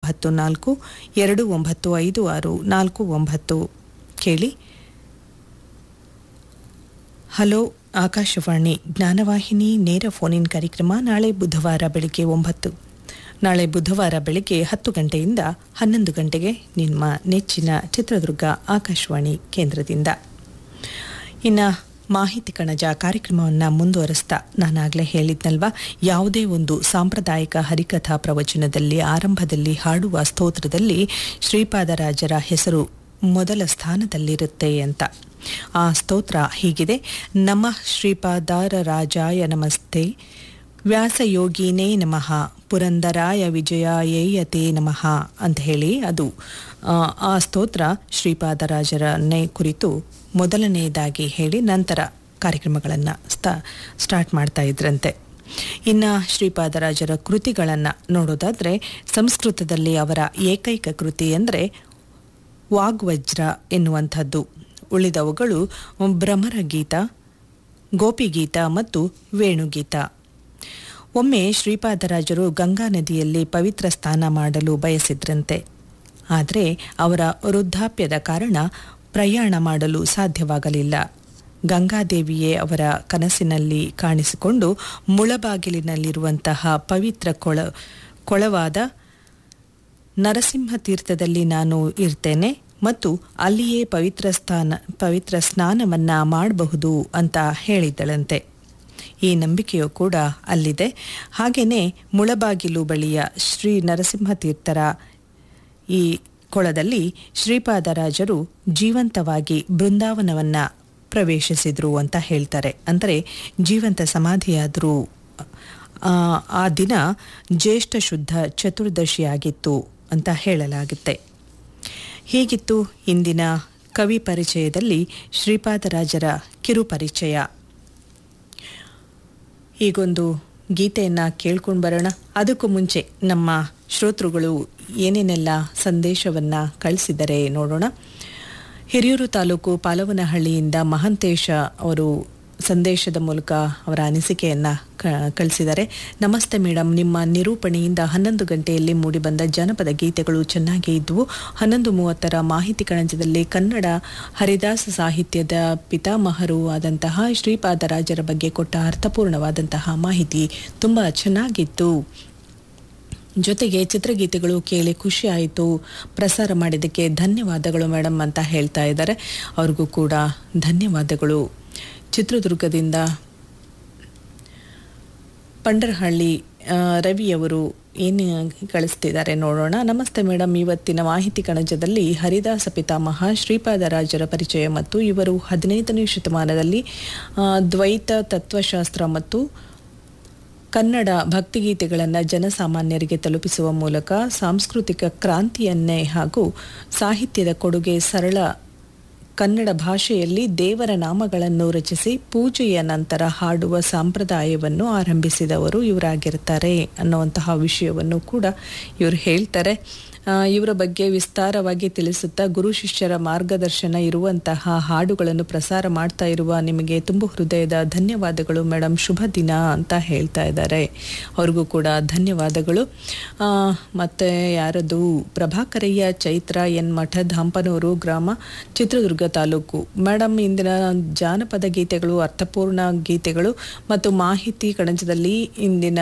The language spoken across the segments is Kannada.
ಒಂಬತ್ತು ನಾಲ್ಕು ಎರಡು ಒಂಬತ್ತು ಐದು ಆರು ನಾಲ್ಕು ಒಂಬತ್ತು ಕೇಳಿ ಹಲೋ ಆಕಾಶವಾಣಿ ಜ್ಞಾನವಾಹಿನಿ ನೇರ ಫೋನ್ ಇನ್ ಕಾರ್ಯಕ್ರಮ ನಾಳೆ ಬುಧವಾರ ಬೆಳಿಗ್ಗೆ ಒಂಬತ್ತು ನಾಳೆ ಬುಧವಾರ ಬೆಳಿಗ್ಗೆ ಹತ್ತು ಗಂಟೆಯಿಂದ ಹನ್ನೊಂದು ಗಂಟೆಗೆ ನಿಮ್ಮ ನೆಚ್ಚಿನ ಚಿತ್ರದುರ್ಗ ಆಕಾಶವಾಣಿ ಕೇಂದ್ರದಿಂದ ಇನ್ನು ಮಾಹಿತಿ ಕಣಜ ಕಾರ್ಯಕ್ರಮವನ್ನು ಮುಂದುವರಿಸ್ತಾ ನಾನಾಗಲೇ ಹೇಳಿದ್ನಲ್ವಾ ಯಾವುದೇ ಒಂದು ಸಾಂಪ್ರದಾಯಿಕ ಹರಿಕಥಾ ಪ್ರವಚನದಲ್ಲಿ ಆರಂಭದಲ್ಲಿ ಹಾಡುವ ಸ್ತೋತ್ರದಲ್ಲಿ ಶ್ರೀಪಾದರಾಜರ ಹೆಸರು ಮೊದಲ ಸ್ಥಾನದಲ್ಲಿರುತ್ತೆ ಅಂತ ಆ ಸ್ತೋತ್ರ ಹೀಗಿದೆ ನಮಃ ಶ್ರೀಪಾದಾರ ರಾಜಾಯ ನಮಸ್ತೆ ವ್ಯಾಸಯೋಗಿನೇ ನಮಃ ಪುರಂದರಾಯ ವಿಜಯಾಯೇಯತೆ ನಮಃ ಅಂತ ಹೇಳಿ ಅದು ಆ, ಆ ಸ್ತೋತ್ರ ಶ್ರೀಪಾದರಾಜರನ್ನೇ ಕುರಿತು ಮೊದಲನೆಯದಾಗಿ ಹೇಳಿ ನಂತರ ಕಾರ್ಯಕ್ರಮಗಳನ್ನು ಸ್ಟಾ ಸ್ಟಾರ್ಟ್ ಮಾಡ್ತಾ ಇದ್ರಂತೆ ಇನ್ನು ಶ್ರೀಪಾದರಾಜರ ಕೃತಿಗಳನ್ನು ನೋಡೋದಾದರೆ ಸಂಸ್ಕೃತದಲ್ಲಿ ಅವರ ಏಕೈಕ ಕೃತಿ ಅಂದರೆ ವಾಗ್ವಜ್ರ ಎನ್ನುವಂಥದ್ದು ಉಳಿದವುಗಳು ಭ್ರಮರಗೀತ ಗೋಪಿಗೀತ ಮತ್ತು ವೇಣುಗೀತ ಒಮ್ಮೆ ಶ್ರೀಪಾದರಾಜರು ಗಂಗಾ ನದಿಯಲ್ಲಿ ಪವಿತ್ರ ಸ್ನಾನ ಮಾಡಲು ಬಯಸಿದ್ರಂತೆ ಆದರೆ ಅವರ ವೃದ್ಧಾಪ್ಯದ ಕಾರಣ ಪ್ರಯಾಣ ಮಾಡಲು ಸಾಧ್ಯವಾಗಲಿಲ್ಲ ಗಂಗಾದೇವಿಯೇ ಅವರ ಕನಸಿನಲ್ಲಿ ಕಾಣಿಸಿಕೊಂಡು ಮುಳಬಾಗಿಲಿನಲ್ಲಿರುವಂತಹ ಪವಿತ್ರ ಕೊಳ ಕೊಳವಾದ ನರಸಿಂಹ ತೀರ್ಥದಲ್ಲಿ ನಾನು ಇರ್ತೇನೆ ಮತ್ತು ಅಲ್ಲಿಯೇ ಪವಿತ್ರ ಸ್ಥಾನ ಪವಿತ್ರ ಸ್ನಾನವನ್ನ ಮಾಡಬಹುದು ಅಂತ ಹೇಳಿದ್ದಳಂತೆ ಈ ನಂಬಿಕೆಯು ಕೂಡ ಅಲ್ಲಿದೆ ಹಾಗೆಯೇ ಮುಳಬಾಗಿಲು ಬಳಿಯ ಶ್ರೀ ನರಸಿಂಹ ತೀರ್ಥರ ಈ ಕೊಳದಲ್ಲಿ ಶ್ರೀಪಾದರಾಜರು ಜೀವಂತವಾಗಿ ಬೃಂದಾವನವನ್ನ ಪ್ರವೇಶಿಸಿದ್ರು ಅಂತ ಹೇಳ್ತಾರೆ ಅಂದರೆ ಜೀವಂತ ಸಮಾಧಿಯಾದರೂ ಆ, ಆ ದಿನ ಜ್ಯೇಷ್ಠ ಶುದ್ಧ ಚತುರ್ದಶಿಯಾಗಿತ್ತು ಅಂತ ಹೇಳಲಾಗುತ್ತೆ ಹೀಗಿತ್ತು ಇಂದಿನ ಕವಿ ಪರಿಚಯದಲ್ಲಿ ಶ್ರೀಪಾದರಾಜರ ಕಿರು ಪರಿಚಯ ಈಗೊಂದು ಗೀತೆಯನ್ನು ಕೇಳ್ಕೊಂಡು ಬರೋಣ ಅದಕ್ಕೂ ಮುಂಚೆ ನಮ್ಮ ಶ್ರೋತೃಗಳು ಏನೇನೆಲ್ಲ ಸಂದೇಶವನ್ನು ಕಳಿಸಿದರೆ ನೋಡೋಣ ಹಿರಿಯೂರು ತಾಲೂಕು ಪಾಲವನಹಳ್ಳಿಯಿಂದ ಮಹಂತೇಶ ಅವರು ಸಂದೇಶದ ಮೂಲಕ ಅವರ ಅನಿಸಿಕೆಯನ್ನು ಕಳಿಸಿದ್ದಾರೆ ನಮಸ್ತೆ ಮೇಡಮ್ ನಿಮ್ಮ ನಿರೂಪಣೆಯಿಂದ ಹನ್ನೊಂದು ಗಂಟೆಯಲ್ಲಿ ಮೂಡಿಬಂದ ಜನಪದ ಗೀತೆಗಳು ಚೆನ್ನಾಗೇ ಇದ್ವು ಹನ್ನೊಂದು ಮೂವತ್ತರ ಮಾಹಿತಿ ಕಣಜದಲ್ಲಿ ಕನ್ನಡ ಹರಿದಾಸ ಸಾಹಿತ್ಯದ ಪಿತಾಮಹರು ಆದಂತಹ ಶ್ರೀಪಾದರಾಜರ ಬಗ್ಗೆ ಕೊಟ್ಟ ಅರ್ಥಪೂರ್ಣವಾದಂತಹ ಮಾಹಿತಿ ತುಂಬ ಚೆನ್ನಾಗಿತ್ತು ಜೊತೆಗೆ ಚಿತ್ರಗೀತೆಗಳು ಕೇಳಿ ಖುಷಿ ಆಯಿತು ಪ್ರಸಾರ ಮಾಡಿದ್ದಕ್ಕೆ ಧನ್ಯವಾದಗಳು ಮೇಡಮ್ ಅಂತ ಹೇಳ್ತಾ ಇದ್ದಾರೆ ಅವ್ರಿಗೂ ಕೂಡ ಧನ್ಯವಾದಗಳು ಚಿತ್ರದುರ್ಗದಿಂದ ಪಂಡರಹಳ್ಳಿ ಆ, ರವಿಯವರು ಏನು ಕಳಿಸ್ತಿದ್ದಾರೆ ನೋಡೋಣ ನಮಸ್ತೆ ಮೇಡಮ್ ಇವತ್ತಿನ ಮಾಹಿತಿ ಕಣಜದಲ್ಲಿ ಹರಿದಾಸ ಪಿತಾಮಹ ಶ್ರೀಪಾದರಾಜರ ಪರಿಚಯ ಮತ್ತು ಇವರು ಹದಿನೈದನೇ ಶತಮಾನದಲ್ಲಿ ಆ, ದ್ವೈತ ತತ್ವಶಾಸ್ತ್ರ ಮತ್ತು ಕನ್ನಡ ಭಕ್ತಿಗೀತೆಗಳನ್ನು ಜನಸಾಮಾನ್ಯರಿಗೆ ತಲುಪಿಸುವ ಮೂಲಕ ಸಾಂಸ್ಕೃತಿಕ ಕ್ರಾಂತಿಯನ್ನೇ ಹಾಗೂ ಸಾಹಿತ್ಯದ ಕೊಡುಗೆ ಸರಳ ಕನ್ನಡ ಭಾಷೆಯಲ್ಲಿ ದೇವರ ನಾಮಗಳನ್ನು ರಚಿಸಿ ಪೂಜೆಯ ನಂತರ ಹಾಡುವ ಸಂಪ್ರದಾಯವನ್ನು ಆರಂಭಿಸಿದವರು ಇವರಾಗಿರ್ತಾರೆ ಅನ್ನುವಂತಹ ವಿಷಯವನ್ನು ಕೂಡ ಇವರು ಹೇಳ್ತಾರೆ ಆ, ಇವರ ಬಗ್ಗೆ ವಿಸ್ತಾರವಾಗಿ ತಿಳಿಸುತ್ತಾ ಗುರು ಶಿಷ್ಯರ ಮಾರ್ಗದರ್ಶನ ಇರುವಂತಹ ಹಾಡುಗಳನ್ನು ಪ್ರಸಾರ ಮಾಡ್ತಾ ಇರುವ ನಿಮಗೆ ತುಂಬ ಹೃದಯದ ಧನ್ಯವಾದಗಳು ಮೇಡಮ್ ಶುಭ ದಿನ ಅಂತ ಹೇಳ್ತಾ ಇದ್ದಾರೆ ಅವ್ರಿಗೂ ಕೂಡ ಧನ್ಯವಾದಗಳು ಆ, ಮತ್ತೆ ಯಾರದು ಪ್ರಭಾಕರಯ್ಯ ಚೈತ್ರ ಎನ್ ಮಠದ್ ಹಂಪನೂರು ಗ್ರಾಮ ಚಿತ್ರದುರ್ಗ ತಾಲೂಕು ಮೇಡಮ್ ಇಂದಿನ ಜಾನಪದ ಗೀತೆಗಳು ಅರ್ಥಪೂರ್ಣ ಗೀತೆಗಳು ಮತ್ತು ಮಾಹಿತಿ ಕಣಜದಲ್ಲಿ ಇಂದಿನ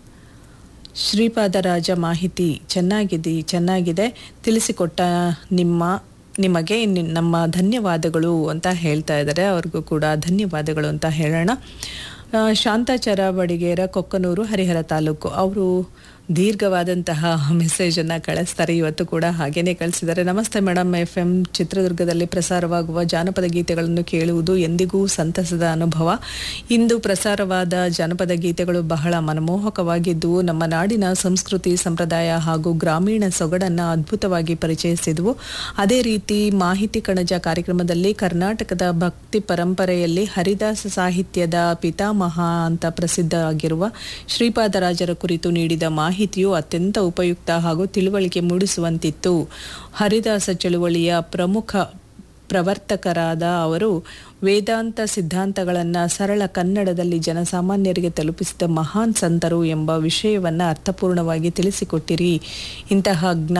ಶ್ರೀಪಾದರಾಜ ಮಾಹಿತಿ ಚೆನ್ನಾಗಿದೆ ಚೆನ್ನಾಗಿದೆ ತಿಳಿಸಿಕೊಟ್ಟ ನಿಮ್ಮ ನಿಮಗೆ ನಿ- ನಮ್ಮ ಧನ್ಯವಾದಗಳು ಅಂತ ಹೇಳ್ತಾ ಇದ್ದಾರೆ ಅವ್ರಿಗೂ ಕೂಡ ಧನ್ಯವಾದಗಳು ಅಂತ ಹೇಳೋಣ ಆ, ಶಾಂತಾಚಾರ ಬಡಿಗೇರ ಕೊಕ್ಕನೂರು ಹರಿಹರ ತಾಲೂಕು ಅವರು ದೀರ್ಘವಾದಂತಹ ಮೆಸೇಜನ್ನು ಕಳಿಸ್ತಾರೆ ಇವತ್ತು ಕೂಡ ಹಾಗೇನೆ ಕಳಿಸಿದ್ದಾರೆ ನಮಸ್ತೆ ಮೇಡಮ್ ಎಫ್ ಎಂ ಚಿತ್ರದುರ್ಗದಲ್ಲಿ ಪ್ರಸಾರವಾಗುವ ಜಾನಪದ ಗೀತೆಗಳನ್ನು ಕೇಳುವುದು ಎಂದಿಗೂ ಸಂತಸದ ಅನುಭವ ಇಂದು ಪ್ರಸಾರವಾದ ಜಾನಪದ ಗೀತೆಗಳು ಬಹಳ ಮನಮೋಹಕವಾಗಿದ್ದವು ನಮ್ಮ ನಾಡಿನ ಸಂಸ್ಕೃತಿ ಸಂಪ್ರದಾಯ ಹಾಗೂ ಗ್ರಾಮೀಣ ಸೊಗಡನ್ನು ಅದ್ಭುತವಾಗಿ ಪರಿಚಯಿಸಿದವು ಅದೇ ರೀತಿ ಮಾಹಿತಿ ಕಣಜ ಕಾರ್ಯಕ್ರಮದಲ್ಲಿ ಕರ್ನಾಟಕದ ಭಕ್ತಿ ಪರಂಪರೆಯಲ್ಲಿ ಹರಿದಾಸ ಸಾಹಿತ್ಯದ ಪಿತಾಮಹ ಅಂತ ಪ್ರಸಿದ್ಧ ಆಗಿರುವ ಶ್ರೀಪಾದರಾಜರ ಕುರಿತು ನೀಡಿದ ಮಾಹಿತಿಯು ಅತ್ಯಂತ ಉಪಯುಕ್ತ ಹಾಗೂ ತಿಳುವಳಿಕೆ ಮೂಡಿಸುವಂತಿತ್ತು ಹರಿದಾಸ ಚಳುವಳಿಯ ಪ್ರಮುಖ ಪ್ರವರ್ತಕರಾದ ಅವರು ವೇದಾಂತ ಸಿದ್ಧಾಂತಗಳನ್ನು ಸರಳ ಕನ್ನಡದಲ್ಲಿ ಜನಸಾಮಾನ್ಯರಿಗೆ ತಲುಪಿಸಿದ ಮಹಾನ್ ಸಂತರು ಎಂಬ ವಿಷಯವನ್ನು ಅರ್ಥಪೂರ್ಣವಾಗಿ ತಿಳಿಸಿಕೊಟ್ಟಿರಿ ಇಂತಹ ಜ್ಞಾ